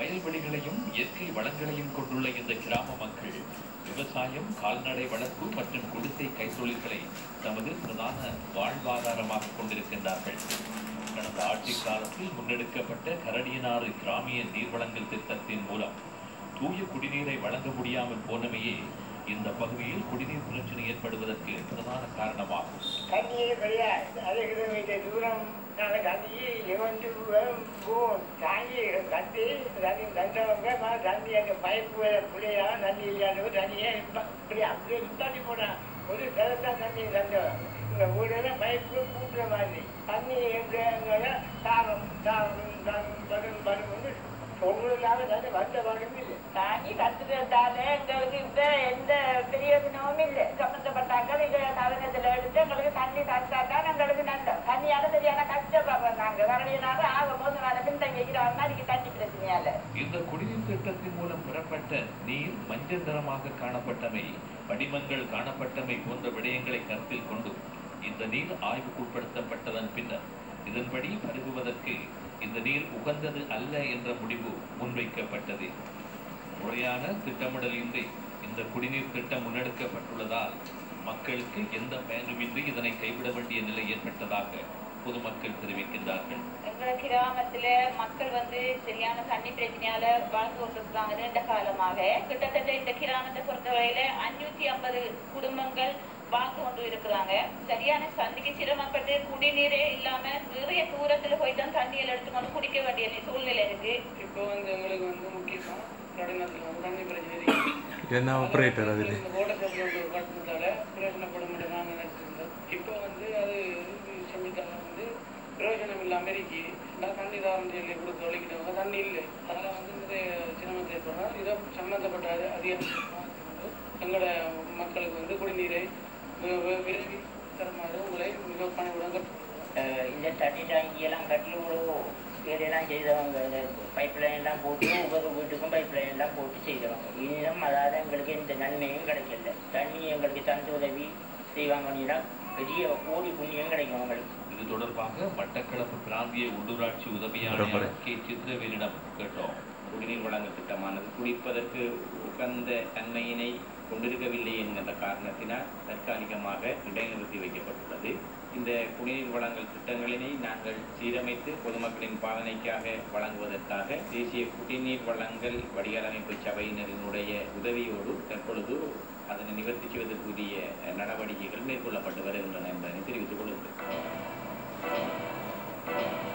வயல்வெளிகளையும் இயற்கை வளங்களையும் கொண்டுள்ள இந்த கிராம மக்கள் விவசாயம் கால்நடை வளர்ப்பு மற்றும் குடிசை கைத்தொழில்களை தமது பிரதான வாழ்வாதாரமாக கொண்டிருக்கின்றார்கள் கடந்த ஆட்சி காலத்தில் முன்னெடுக்கப்பட்ட கரடியனாறு கிராமிய நீர்வளங்கள் திட்டத்தின் மூலம் தூய குடிநீரை வழங்க முடியாமல் போனமையே இந்த பகுதியில் குடிநீர் பிரச்சனை ஏற்படுவதற்கு பிரதான காரணமாகும் தண்ணியே கிடையாது அரை கிலோமீட்டர் தூரம் நாங்கள் தண்ணி வந்து போவோம் தாங்கி கட்டி தண்ணி தண்டவங்க மறு தண்ணி அந்த பைப்பு பிள்ளையா தண்ணி இல்லாத தண்ணியை இப்ப இப்படி அப்படியே நிப்பாட்டி போனான் ஒரு கிழத்தான் தண்ணி தண்டவன் இந்த ஊரில் பைப்பு கூட்டுற மாதிரி தண்ணி எங்க தாரம் தாரம் தாரம் வரும் வரும் வந்து பொங்கலுக்காக தண்ணி வந்த வரும் இல்லை தாங்கி கத்துக்கிறதால எங்களுக்கு இந்த எந்த பிரயோஜனமும் இல்லை சம்பந்தப்பட்டாங்க இதை கவனத்தில் எடுத்து எங்களுக்கு தண்ணி தந்தாதான் எங்களுக்கு நல்ல தண்ணியால சரியான கஷ்டப்படுறோம் நாங்க வரலையினால ஆக போது வர பின்தங்கிக்கிறோம் அதுக்கு தண்ணி பிரச்சனையால இந்த குடிநீர் திட்டத்தின் மூலம் பெறப்பட்ட நீர் மஞ்சள் நிறமாக காணப்பட்டமை படிமங்கள் காணப்பட்டமை போன்ற விடயங்களை கருத்தில் கொண்டு இந்த நீர் ஆய்வுக்குட்படுத்தப்பட்டதன் பின்னர் இதன்படி பருகுவதற்கு இந்த நீர் உகந்தது அல்ல என்ற முடிவு முன்வைக்கப்பட்டது முறையான திட்டமிடலின்றி இந்த குடிநீர் திட்டம் முன்னெடுக்கப்பட்டுள்ளதால் மக்களுக்கு எந்த பயனுமின்றி இதனை கைவிட வேண்டிய நிலை ஏற்பட்டதாக பொதுமக்கள் தெரிவிக்கின்றார்கள் எங்க கிராமத்துல மக்கள் வந்து சரியான தண்ணி பிரச்சனையால வாழ்ந்து கொண்டிருக்காங்க நீண்ட காலமாக கிட்டத்தட்ட இந்த கிராமத்தை பொறுத்தவரையில அஞ்சூத்தி ஐம்பது குடும்பங்கள் வாழ்ந்து கொண்டு இருக்கிறாங்க சரியான தண்ணிக்கு சிரமப்பட்டு குடிநீரே இல்லாம நிறைய தூரத்துல போய் தான் தண்ணியில் எடுத்துக்கொண்டு குடிக்க வேண்டிய சூழ்நிலை இருக்கு இப்போ வந்து எங்களுக்கு வந்து முக்கியமாக கடினத்தில் வந்து தண்ணி பிரச்சனை இருக்கு என்ன ஆப்ரேட்டர் அதில் இந்த ஓட்டத்தை வந்து கட்டுறதால பிரயோஜனப்படும் என்று நாங்கள் நினைச்சிருந்தோம் இப்போ வந்து அது செஞ்சுட்டாங்க வந்து பிரயோஜனம் இல்லாமல் இருக்கு நான் தண்ணி தாரம் சொல்லி கொடுத்து தொலைக்கிட்டவங்க தண்ணி இல்லை அதில் வந்து நிறைய சிரமத்தை ஏற்படுறோம் இதை சம்மந்தப்பட்ட அதி- அதிகாரிகள் எங்களோட மக்களுக்கு வந்து குடிநீரை வி- வி- விரைவி தருமாறு உங்களை மிக பணிவுடன் கேட்டுக்கொள்கிறோம். அஹ் இந்த தண்ணி டாங்கியெல்லாம் கட்டி இவ்வளோ வேலையெல்லாம் செய்தவங்க இந்த பைப் லைன் எல்லாம் போட்டு ஒவ்வொரு வீட்டுக்கும் பைப் லைன் எல்லாம் போட்டு செய்தவங்க இன்னும் அதாவது எங்களுக்கு எந்த நன்மையும் கிடைக்கல தண்ணி எங்களுக்கு தந்து உதவி செய்வாங்கன்னா பெரிய கோடி புண்ணியம் கிடைக்கும் அவங்களுக்கு இது தொடர்பாக மட்டக்களப்பு பிராந்திய உள்ளூராட்சி உதவியாளர் கே சித்திரவேலிடம் கேட்டோம் குடிநீர் வழங்கல் திட்டமானது குடிப்பதற்கு உகந்த தன்மையினை கொண்டிருக்கவில்லை என்கின்ற காரணத்தினால் தற்காலிகமாக இடைநிறுத்தி வைக்கப்பட்டுள்ளது இந்த குடிநீர் வழங்கல் திட்டங்களினை நாங்கள் சீரமைத்து பொதுமக்களின் பாவனைக்காக வழங்குவதற்காக தேசிய குடிநீர் வழங்கல் வடிகால் அமைப்பு சபையினரினுடைய உதவியோடு தற்பொழுது அதனை நிவர்த்தி செய்வதற்குரிய நடவடிக்கைகள் மேற்கொள்ளப்பட்டு வருகின்றன என்பதை தெரிவித்துக் கொள்கிறேன்